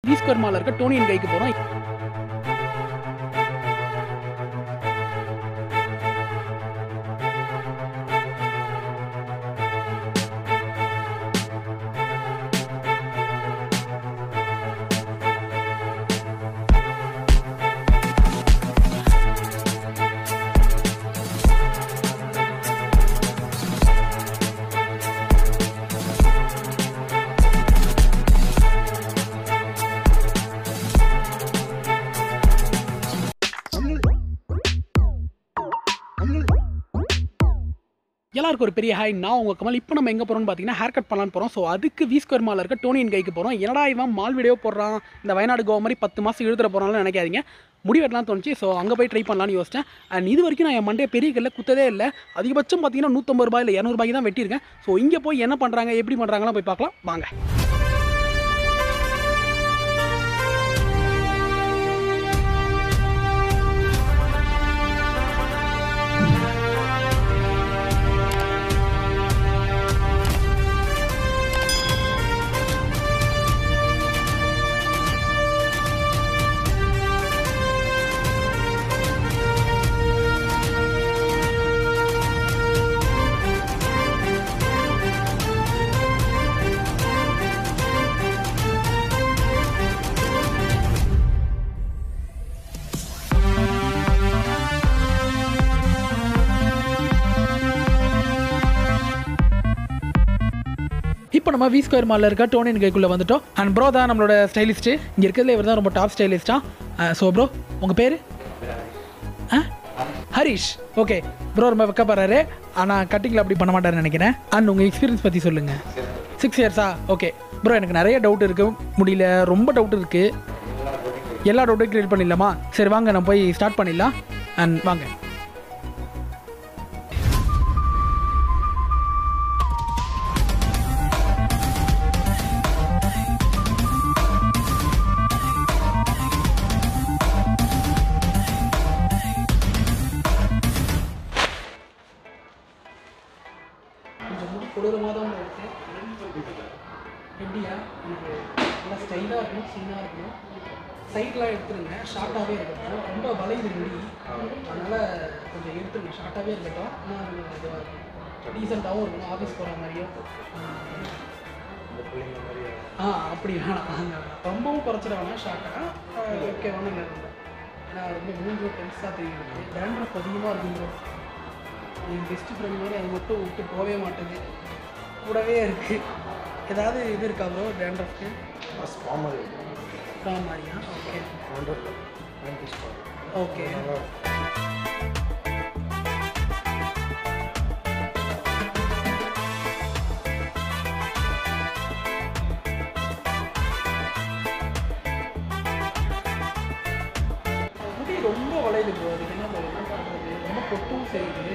V square மாலில் இருக்க டோனியன் கைக்கு போகிறோம் எல்லாருக்கும் ஒரு பெரிய ஹாய் நான் உங்கள் கமல் இப்போ நம்ம எங்கே போகிறோம்னு பார்த்தீங்கன்னா ஹேர் கட் பண்ணலான்னு போகிறோம் ஸோ அதுக்கு வி ஸ்கொயர் மாலில் இருக்க டோனியன் கைக்கு போகிறோம் என்னடா இவன் மால் வீடியோ போடுறான் இந்த வயநாடு கோவா மாதிரி பத்து மாதம் இழுத்துற போகிறான்னு நினைக்காதீங்க முடி வெட்டலாம் தோணுச்சு ஸோ அங்கே போய் ட்ரை பண்ணலாம்னு யோசிச்சேன் அண்ட் இது வரைக்கும் நான் என் மண்டே பெரிய கல்ல குத்ததே இல்லை அதிகபட்சம் பார்த்தீங்கன்னா நூற்றம்பது ரூபாய் இல்லை இரநூறுபாய்க்கு தான் வெட்டியிருக்கேன் ஸோ இங்கே போய் என்ன பண்ணுறாங்க எப்படி பண்ணுறாங்கலாம் போய் பார்க்கலாம் வாங்க இப்போ நம்ம வி ஸ்கொயர் மாலில் இருக்க டோனியன் கைக்குள்ளே வந்துட்டோம் அண்ட் ப்ரோ தான் நம்மளோட ஸ்டைலிஸ்ட்டு இங்கே இருக்கிறதுல இவர் தான் ரொம்ப டாப் ஸ்டைலிஸ்டா ஸோ ப்ரோ உங்கள் பேர் ஆ ஹரிஷ் ஓகே ப்ரோ ரொம்ப வெக்கப்படுறாரு ஆனால் கட்டிங்கில் அப்படி பண்ண மாட்டாருன்னு நினைக்கிறேன் அண்ட் உங்கள் எக்ஸ்பீரியன்ஸ் பற்றி சொல்லுங்கள் சிக்ஸ் இயர்ஸா ஓகே ப்ரோ எனக்கு நிறைய டவுட் இருக்குது முடியல ரொம்ப டவுட் இருக்குது எல்லா டவுட்டும் கிளியர் பண்ணிடலாமா சரி வாங்க நான் போய் ஸ்டார்ட் பண்ணிடலாம் அண்ட் வாங்க கொஞ்சம் முடி கொடூரமாக தான் இருக்கு எப்படியா எனக்கு நல்லா ஸ்டைலாக இருக்கணும் சின்னாக இருக்கணும் சைட்லாம் எடுத்துருங்க ஷார்ட்டாகவே இருக்கட்டும் ரொம்ப வளையுது முடி அதனால் கொஞ்சம் எடுத்துருங்க ஷார்ட்டாகவே இருக்கட்டும் ஆனால் அது இதுவாக இருக்கும் டீசெண்டாகவும் இருக்கணும் ஆஃபீஸ் போகிற மாதிரியும் ஆ அப்படி வேணாம் அந்த ரொம்பவும் குறைச்சிட வேணாம் ஷார்ட்டாக ஓகேவான நேரம் ஏன்னா ரொம்ப மூன்று பெருசாக தெரியுது டேண்ட்ரஃப் அதிகமாக இருக்கும் bro. என் பெஸ்ட் ஃப்ரெண்ட் மாதிரி அது மட்டும் விட்டு போகவே மாட்டேது கூடவே இருக்கு ஏதாவது இது இருக்கா ப்ரோ டேண்ட்ரஃப்க்கு ஃபார்ம் மாதிரியா ஓகே ஓகே முடி ரொம்ப வளையுது ப்ரோ அதுக்கு என்ன bro, என்ன பண்ணுறது ரொம்ப பொட்டும் செய்யுது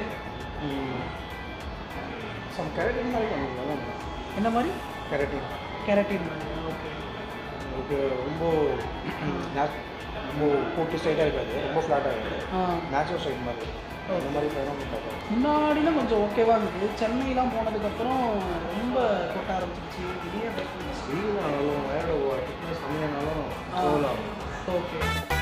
சம் கரெக்டிங் மாதிரி பண்ணுவாங்க என்ன மாதிரி கரெக்டிங் கேரட்டின் மாதிரியா ஓகே உங்களுக்கு ரொம்ப nat- ரொம்ப போட்டு ஸ்ட்ரைட்டாக இருக்காது ரொம்ப ஃப்ளாட்டாக இருக்காது ஆ நேச்சுரல் ஸ்ட்ரைட் மாதிரி அந்த மாதிரி பண்ணால் பார்க்கலாம் முன்னாடிலாம் கொஞ்சம் ஓகேவாக இருந்தது சென்னையெலாம் போனதுக்கப்புறம் ரொம்ப கொட்ட ஆரம்பிச்சிருச்சு திடீர்னு வெயில் ஆனாலும் வேறு திக்னஸ் கம்மியானாலும் கோல் ஆகும் ஓகே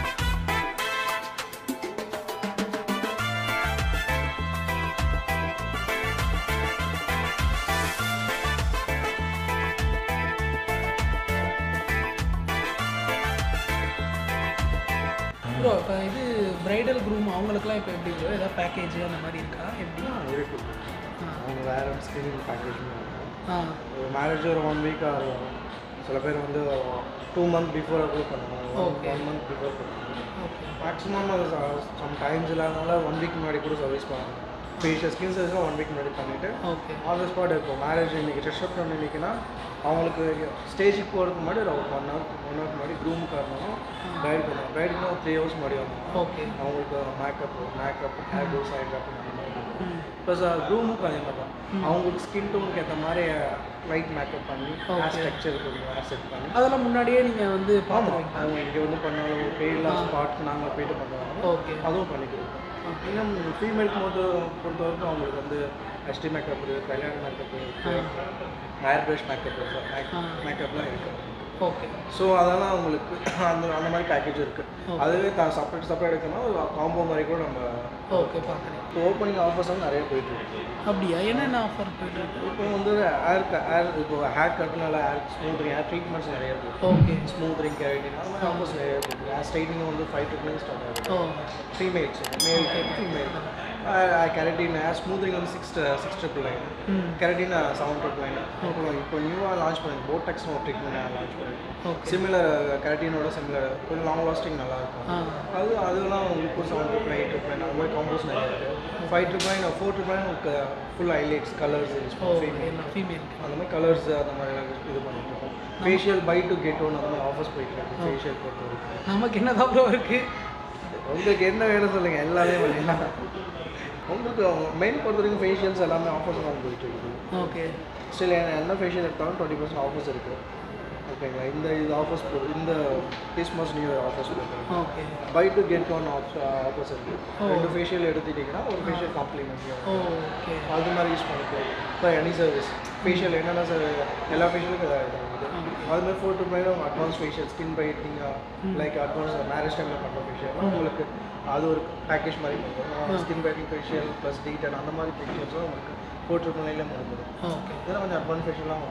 ப்ரோ இப்போ இது பிரைடல் க்ரூம் அவங்களுக்குலாம் இப்போ எப்படி bro? ஏதாவது பேக்கேஜ் அந்த மாதிரி இருக்கா எப்படி இருக்கு ஆ. அவங்க வேறு ஸ்கிரீனிங் பேக்கேஜும் ஆ ஒரு மேரேஜ் ஒரு ஒன் வீக் ஆகும் சில பேர் வந்து டூ மந்த் பிஃபோர் கூட பண்ணுவாங்க Okay. ஒன் மந்த் பிஃபோர் பண்ணுவாங்க ஓகே மேக்ஸிமம் அது சம் டைம்ஸ் இல்லாதனால ஒன் வீக் முன்னாடி கூட சர்வீஸ் பண்ணுவாங்க ஃபேஷியல் ஸ்கின் சர்வீஸ்லாம் ஒன் வீக் முன்னாடி பண்ணிவிட்டு ஓகே ஆன் த ஸ்பாட் இருக்கும் மேரேஜ் இன்னைக்கு ரிசப்ஷன் இன்னைக்குன்னா அவங்களுக்கு ஸ்டேஜுக்கு போகிறதுக்கு முன்னாடி ஒரு ஒன் ஹவர் ஒன் ஹவர் முன்னாடி க்ரூமுக்கு வரணும் கைட் பண்ணுவோம் கைடுனா த்ரீ ஹவர்ஸ் முன்னாடி வரணும் ஓகே அவங்களுக்கு மேக்கப் மேக்கப் ஹேர் டூ சைட் கப் அந்த மாதிரி ம் ப்ளஸ் க்ரூமுக்கு அதே மாதிரி தான் அவங்களுக்கு ஸ்கின் டோனுக்கு ஏற்ற மாதிரி லைட் மேக்கப் பண்ணி ஹேர் Okay. ஸ்ட்ரக்சர் கொஞ்சம் ஹேர் செட் பண்ணி அதெல்லாம் முன்னாடியே நீங்கள் வந்து ஆமாம் பார்த்துருவீங்க அவங்க இங்கே வந்து பண்ணாலும் ஒரு பெய்ட்லாம் ஸ்பாட் நாங்கள் போயிட்டு பண்ணுவாங்க ஓகே அதுவும் பண்ணி கொடுப்போம் இன்னும் ஃபீமேலுக்கு போது பொறுத்த வரைக்கும் அவங்களுக்கு வந்து ஹெச்டி மேக்கப் இருக்குது கல்யாண மேக்கப் இருக்குது ஹேர் ப்ரஷ் மேக்கப் ஆ. மேக்கப்லாம் இருக்குது ஓகே ஸோ அதெல்லாம் உங்களுக்கு அந்த அந்த மாதிரி பேக்கேஜ் இருக்குது அதுவே செப்பரேட் செப்பரேட் எடுக்கணும்னா காம்போ மாதிரி கூட நம்ம ஓகே பார்க்குறேன் இப்போ ஓப்பனிங் ஆஃபர்ஸ் வந்து நிறைய போயிட்டு இருக்கு அப்படியா என்னென்ன ஆஃபர் போயிட்டுருக்கு இப்போ வந்து ஏர் ஏர் இப்போ ஹேர் கட்னால ஏர் ஸ்மூத்ரிங் ஏர் ட்ரீட்மெண்ட்ஸ் நிறைய இருக்குது ஓகே ஸ்மூத்ரிங் கேரட்டின் அந்த மாதிரி ஆஃபர்ஸ் நிறைய இருக்குது ஏர் ஸ்ட்ரைட்டிங் வந்து ஃபைவ் ட்ரிப்ளிங் ஸ்டார்ட் ஆகுது ஓ females male female keratin hair smoothening வந்து சிக்ஸ் சிக்ஸ் ட்ரிபிள் நைன் ம் கெரட்டின் செவன் ட்ரிபிள் நைன் அப்புறம் இப்போ நியூவாக லான்ச் பண்ணி போட்டெக்ஸ்னு ஒரு ட்ரீட்மெண்ட் லான்ச் பண்ணி ஓகே சிமிலர் கெரட்டினோட சிமிலர் கொஞ்சம் லாங் லாஸ்டிங் நல்லா இருக்கும் ஆ அது அதெல்லாம் உங்களுக்கு ஒரு seven triple eight triple nine அந்த மாதிரி காம்போஸ் நிறைய இருக்குது five triple nine four triple nine உங்களுக்கு ஃபுல் ஹைலைட்ஸ் கலர்ஸ் ஓகே நான் ஃபீமேல் அந்த மாதிரி கலர்ஸ் அந்த மாதிரி எல்லாம் இது பண்ணிட்டு இருக்கோம் facial buy two get one அந்த மாதிரி ஆஃபர்ஸ் போயிட்டு இருக்கு ஃபேஷியல் பொறுத்த வரைக்கும் நமக்கு என்னதான் ப்ரோ இருக்கு உங்களுக்கு என்ன வேணும் சொல்லுங்க எல்லாமே பண்ணிடலாம் உங்களுக்கு மெயின் பொறுத்த வரைக்கும் ஃபேஷியல்ஸ் எல்லாமே ஆஃபர்ஸ் தான் போயிட்டு இருக்குது ஓகே ஸ்டில் என்ன ஃபேஷியல் எடுத்தாலும் டுவெண்ட்டி பர்சன்ட் ஆஃபர்ஸ் இருக்குது ஓகேங்களா இந்த இது ஆஃபர்ஸ் போ இந்த கிறிஸ்மஸ் நியூ இயர் ஆஃபர்ஸ் போட்டு okay buy two get one offers இருக்குது ரெண்டு ஃபேஷியல் எடுத்துட்டிங்கன்னா ஒரு ஃபேஷியல் காம்ப்ளிமெண்ட் ஓகே அது மாதிரி யூஸ் பண்ணிக்கலாம் இப்போ எனி சர்வீஸ் ஃபேஷியல் என்னென்ன சார் எல்லா ஃபேஷியலுக்கும் இதாக இருக்குது அது மாதிரி four to five advance facial skin பைட்டிங் லைக் அட்வான்ஸ் மேரேஜ் டைமில் பண்ணுற ஃபேஷியல் உங்களுக்கு அது ஒரு பேக்கேஜ் மாதிரி பண்ணுறோம் ஸ்கின் பைட்டிங் ஃபேஷியல் ப்ளஸ் டீட்டன் அந்த மாதிரி ஃபேஷியல்ஸும் உங்களுக்கு ஃபோர் ட்ரிபிள் நைனில் முடிஞ்சிடும் ஓகே இதெல்லாம் கொஞ்சம் அட்வான்ஸ் ஃபேஷியல்லாம்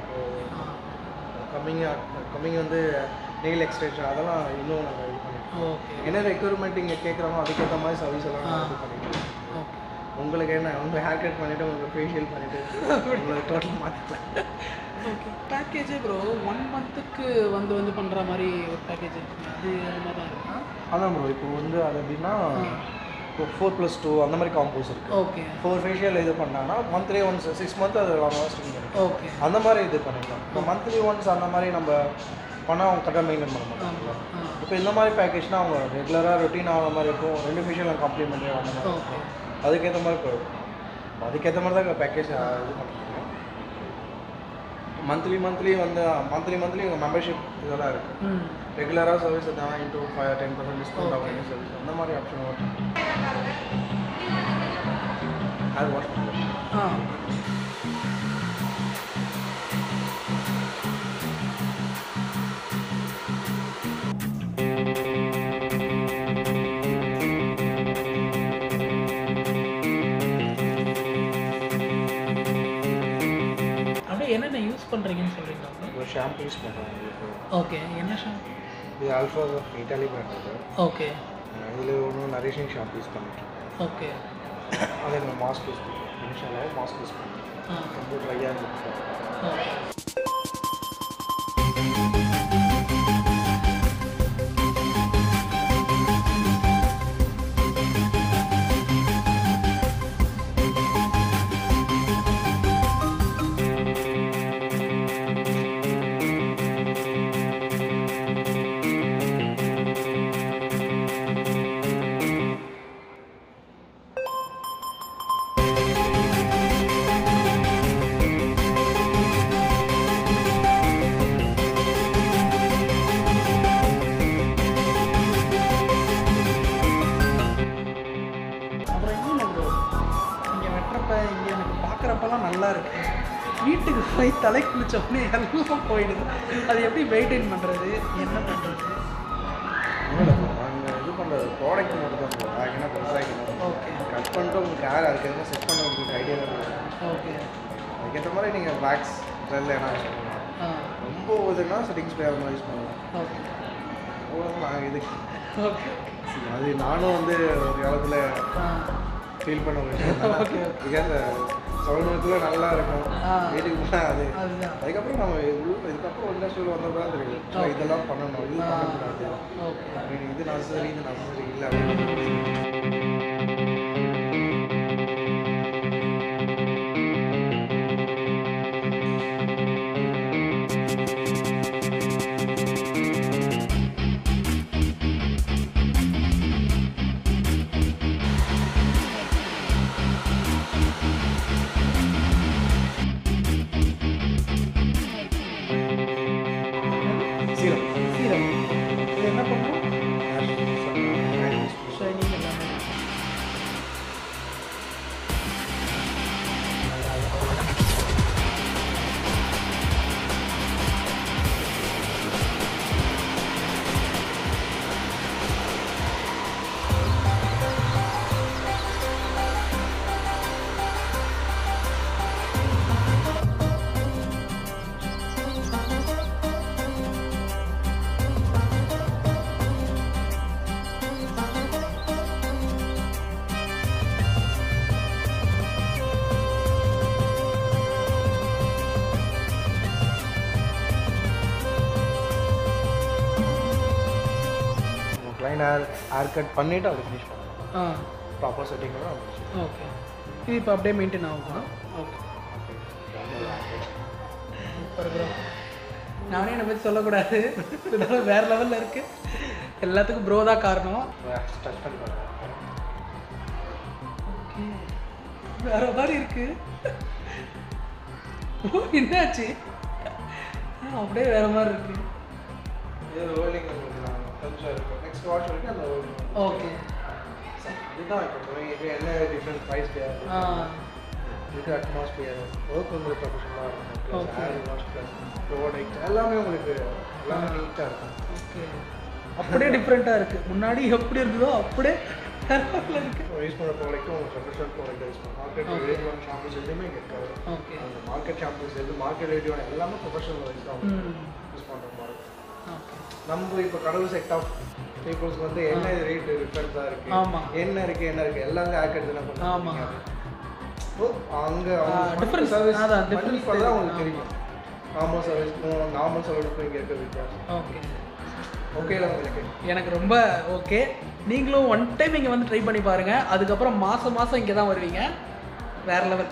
கம்மிங் கம்மிங் வந்து நெயில் எக்ஸ்டென்ஷன் அதெல்லாம் இன்னும் நாங்கள் இது பண்ணிருக்கோம் ஓகே என்ன ரெக்யர்மெண்ட் இங்கே கேட்குறாங்களோ அதுக்கேற்ற மாதிரி சர்வீஸ் எல்லாம் நாங்க இது பண்ணிருக்கோம் ஓகே உங்களுக்கு என்ன உங்களுக்கு ஹேர் கட் பண்ணிவிட்டு உங்களுக்கு ஃபேஷியல் பண்ணிவிட்டு உங்களுக்கு டோட்டல் மாற்றிக்கலாம் ஓகே பேக்கேஜே ப்ரோ ஒன் மந்த்துக்கு வந்து வந்து பண்ணுற மாதிரி ஒரு பேக்கேஜ் இருக்குங்க அது அந்த மாதிரி தான் இருக்கா அதான் ப்ரோ இப்போ வந்து அது எப்படின்னா இப்போ ஃபோர் ப்ளஸ் டூ அந்த மாதிரி காம்போஸ் இருக்குது ஓகே ஃபோர் ஃபேஷியல் இது பண்ணாங்கன்னா மந்த்லி ஒன்ஸ் சிக்ஸ் மந்த் அது லாங் லாஸ்டிங் இருக்கும் ஓகே அந்த மாதிரி இது பண்ணிக்கலாம் இப்போ மந்த்லி ஒன்ஸ் அந்த மாதிரி நம்ம பண்ணால் அவங்க கரெக்டாக மெயின்டைன் பண்ண மாட்டாங்க ஆமாம் ஆ இப்போ இந்த மாதிரி பேக்கேஜ்னா அவங்க ரெகுலராக ரொட்டீன் ஆகிற மாதிரி இருக்கும் ரெண்டு ஃபேஷியல் காம்ப்ளிமெண்ட்ரி அந்த மாதிரி ஓகே அதுக்கேற்ற மாதிரி போயிடும் அதுக்கேற்ற மாதிரி தான் பேக்கேஜ் இது பண்ணிருக்கோம் மந்த்லி மந்த்லி வந்து மந்த்லி மந்த்லி உங்கள் மெம்பர்ஷிப் இதெல்லாம் இருக்குது ம் ரெகுலராக சர்வீஸ் தான் into five ten percent discount ஆகும் சர்வீஸ் அந்த மாதிரி ஆப்ஷன் வரும் அது வாஷ் பண்ணுறது ஆ அப்படியே என்னென்ன யூஸ் பண்ணுறீங்கன்னு சொல்கிறீங்களா ஒரு ஷாம்பு யூஸ் பண்ணுறோம் உங்களுக்கு ஓகே என்ன ஷாம்பு இது ஆல்ஃபா இட்டாலி பிராண்ட் இது ஓகே இதில் ஒன்றும் நரிஷிங் ஷாம்பு யூஸ் பண்ணிட்டு ஓகே அதே நம்ம மாஸ்க் யூஸ் பண்ணுறோம் இனிஷியலாக மாஸ்க் யூஸ் பண்ணுறோம் ஆ ரொம்ப ட்ரையாக இருந்துச்சு ஓகே அப்புறம் என்ன ப்ரோ இங்கே வெட்டுறப்ப இங்கே எனக்கு பார்க்குறப்பெல்லாம் நல்லா இருக்கு வீட்டுக்கு போய் தலை குளிச்ச உடனே எல்லாம் போயிடுது அது எப்படி மெயின்டைன் பண்ணுறது என்ன பண்ணுறது நாங்கள் இது பண்ணுறது ப்ராடக்ட் மட்டும் தான் சொல்லுவோம் நாங்கள் என்ன பெருசாக ஓகே கட் பண்ணிட்டு உங்களுக்கு யார் அதுக்கு எதுவும் செட் பண்ண உங்களுக்கு ஐடியா தான் ஓகே அதுக்கேற்ற மாதிரி நீங்கள் வேக்ஸ் ஜெல் என்ன யூஸ் பண்ணலாம் ஆ ரொம்ப இதுனா செட்டிங் ஸ்ப்ரே அந்த மாதிரி யூஸ் பண்ணலாம் ஓகே அவ்வளோ நான் இது ஓகே அது நானும் வந்து ஒரு காலத்தில் ஆ ஃபீல் பண்ண ஒரு விஷயம் Okay. பிகாஸ் சவுண்டுக்குள்ளே நல்லா இருக்கும் ஆ. வீட்டுக்கு போனால் அது அதுதான் அதுக்கப்புறம் நம்ம இது- இதுக்கப்புறம் இண்டஸ்ட்ரியில் வந்தப்பதான் தெரியும் So, இதெல்லாம் பண்ணணும் இது ஆ. பண்ணக்கூடாது ஓகே அப்படின்னு இது நர்சரி இது நர்சரி இல்லை அப்படின்னு சீரம் சீரம் இது என்ன பண்ணுறோம் ஷைனிங் ஷைனிங் எல்லாமே க்ளைன் ஹேர் ஹேர் கட் பண்ணிவிட்டு அதை ஃபினிஷ் பண்ணுவோம் ஆ ப்ராப்பர் செட்டிங் கூட ஓகே இது இப்போ அப்படியே மெயின்டைன் ஆகுமா ஓகே சூப்பர் ப்ரோ நானே என்னை பற்றி சொல்லக்கூடாது இதெல்லாம் வேறு லெவலில் இருக்குது எல்லாத்துக்கும் ப்ரோ தான் காரணம் டச் பண்ணி பாருங்க வேற மாதிரி இருக்கு ஓ என்னாச்சு ஆ, அப்படியே வேற மாதிரி இருக்கு இது ரோலிங் கொஞ்சம் இருக்கும் நெக்ஸ்ட் வாஷ் வரைக்கும் அந்த ரோலிங் ஓகே இதுதான் இப்போ இது என்ன டிஃப்ரெண்ட் ப்ரைஸ் ஆ இது அட்மாஸ்பியர் ஒர்க் உங்களுக்கு ப்ரொஃபஷனலாக இருக்கும் plus Okay. Hair wash plus product எல்லாமே உங்களுக்கு எல்லாமே நீட்டாக இருக்கும் ஓகே அப்படியே டிஃப்ரெண்ட்டாக இருக்கு முன்னாடி எப்படி இருந்ததோ அப்படியே வேற level ல இருக்கு யூஸ் பண்ணுற ப்ராடக்ட்டும் உங்களுக்கு ப்ரொஃபஷனல் ப்ராடக்ட் யூஸ் பண்ணுவோம் மார்க்கெட் Okay. ரேடியோட ஷாம்பூஸ் எதுவுமே இங்கே இருக்காது ஓகே அந்த மார்க்கெட் ஷாம்பூஸ் எது மார்க்கெட் ரேடியோட எல்லாமே ப்ரொஃபஷனல் வைஸ் தான் ம் யூஸ் பண்ணுற மாதிரி ஓகே நம்ம இப்போ கடவுள் செட் ஆஃப் பீப்புள்ஸ்க்கு வந்து என்ன ரேட் டிஃப்ரெண்ட்டாக இருக்கு ஆமா. என்ன இருக்கு என்ன இருக்கு எல்லாமே ஆக்கெட் தானே ஆமா. பண்ணுவாங்க ஸோ அங்கே ஆ, difference. சர்வீஸ் அதான், difference difference தான் உங்களுக்கு தெரியும். தெரியும் நார்மல் சர்வீஸ்க்கும் நார்மல் சர்வீஸ்க்கும் இங்கே இருக்க வித்தியாசம் ஓகே ஓகேல உங்களுக்கு எனக்கு ரொம்ப ஓகே நீங்களும் ஒன் டைம் இங்கே வந்து ட்ரை பண்ணி பாருங்கள் அதுக்கப்புறம் மாதம் மாதம் இங்கே தான் வருவீங்க வேற லெவல்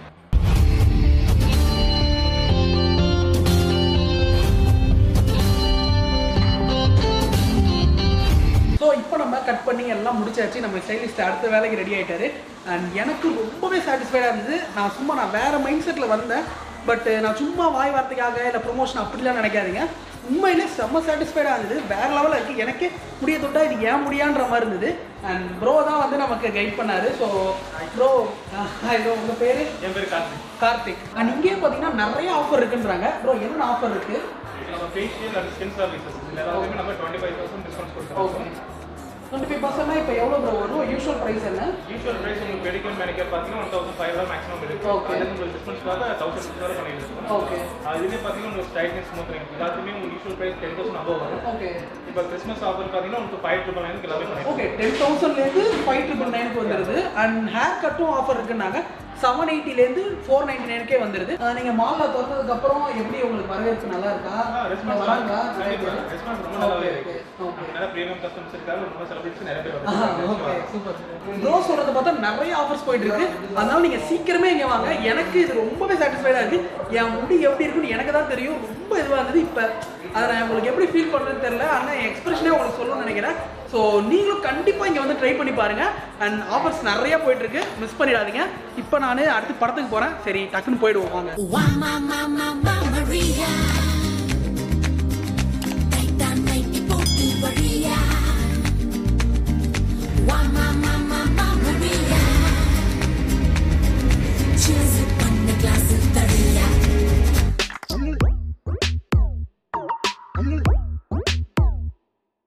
ஸோ இப்போ நம்ம கட் பண்ணி எல்லாம் முடிச்சாச்சு நம்ம ஸ்டைலிஸ்ட் அடுத்த வேலைக்கு ரெடி ஆயிட்டாரு அண்ட் எனக்கு ரொம்பவே சாட்டிஸ்ஃபைடாக இருந்தது நான் சும்மா நான் வேறு மைண்ட் செட்டில் வந்தேன் பட் நான் சும்மா வாய் வார்த்தைக்காக இல்லை ப்ரொமோஷன் அப்படிலாம் நினைக்காதீங்க உண்மையிலே செம்ம சாட்டிஸ்ஃபைடாக இருந்தது வேறு லெவலில் இருக்குது எனக்கே முடிய தொட்டா இது ஏன் முடியான்ற மாதிரி இருந்தது அண்ட் ப்ரோ தான் வந்து நமக்கு கைட் பண்ணாரு ஸோ ப்ரோ ப்ரோ உங்கள் பேர் என் பேர் கார்த்திக் கார்த்திக் அண்ட் இங்கேயே பார்த்தீங்கன்னா நிறைய ஆஃபர் இருக்குன்றாங்க ப்ரோ என்ன ஆஃபர் இருக்குது நம்ம ஃபேஷியல் அண்ட் ஸ்கின் சர்வீசஸ் இது எல்லாத்தையுமே நம்ம twenty five percent discount okay கொடுக்குறோம் டுவெண்ட்டி ஃபைவ் பர்சன்ட்னா இப்போ எவ்வளோ ப்ரோ வரும் யூஷுவல் ப்ரைஸ் என்ன யூஷுவல் ப்ரைஸ் உங்களுக்கு பெடிக்கல் மேனிக்கர் பார்த்தீங்கன்னா ஒன் தௌசண்ட் ஃபைவ் தான் மேக்ஸிமம் இருக்கு Okay. அது உங்களுக்கு டிஸ்கவுண்ட்ஸ்க்காக தௌசண்ட் சிக்ஸ் வரை பண்ணிட்டு இருக்கோம் ஓகே இதுலேயே பார்த்தீங்கன்னா உங்களுக்கு ஸ்டைட்னஸ் ஸ்மூத்னிங் எல்லாத்துலேயுமே உங்களுக்கு usual price ten thousand above வரும் ஓகே இப்போ கிறிஸ்மஸ் ஆஃபர் பார்த்தீங்கன்னா உங்களுக்கு ஃபைவ் ட்ரிபிள் நைனுக்கு எல்லாமே பண்ணிருக்கோம் ஓகே டென் தௌசண்ட்லேருந்து ஃபைவ் ட்ரிபிள் நைனுக்கு வந்துடுது அண்ட் ஹேர் கட்டும் ஆஃபர் இருக்குன்னாங்க செவன் எயிட்டிலேருந்து ஃபோர் நைன்டி நைனுக்கே வந்துடுது நீங்கள் மாலில் திறந்ததுக்கப்புறம் எப்படி உங்களுக்கு வரவேற்பு நல்லா இருக்கா ரெஸ்பான்ஸ் வராங்களா ரெஸ்பான்ஸ் ரொம்ப நல்லாவே இருக்கு ஓகே நிறைய ப்ரீமியம் கஸ்டமர்ஸ் இருக்காங்க ரொம்ப செலிபிரிட்டிஸ் நிறைய பேர் ஓகே வருவாங்க சூப்பர் ப்ரோ சொல்றத பார்த்தா நிறைய ஆஃபர்ஸ் போயிட்டு இருக்கு அதனால நீங்க சீக்கிரமே இங்க வாங்க எனக்கு இது ரொம்பவே சாட்டிஸ்ஃபைடா இருக்கு என் முடி எப்படி இருக்குன்னு எனக்கு தான் தெரியும் ரொம்ப இதுவாக இருந்தது இப்போ அதை நான் உங்களுக்கு எப்படி ஃபீல் பண்ணுறதுன்னு தெரியல ஆனால் என் எக்ஸ்பிரஷனே உங்களுக்கு சொல்லணும்னு நினைக்கிறேன் ஸோ நீங்களும் கண்டிப்பாக இங்கே வந்து ட்ரை பண்ணி பாருங்க அண்ட் ஆஃபர்ஸ் நிறைய போயிட்டு இருக்கு மிஸ் பண்ணிடாதீங்க இப்போ நான் அடுத்து படத்துக்கு போகிறேன் சரி டக்குன்னு போயிடுவோம் வாங்க Why, Mama, Mama, Maria?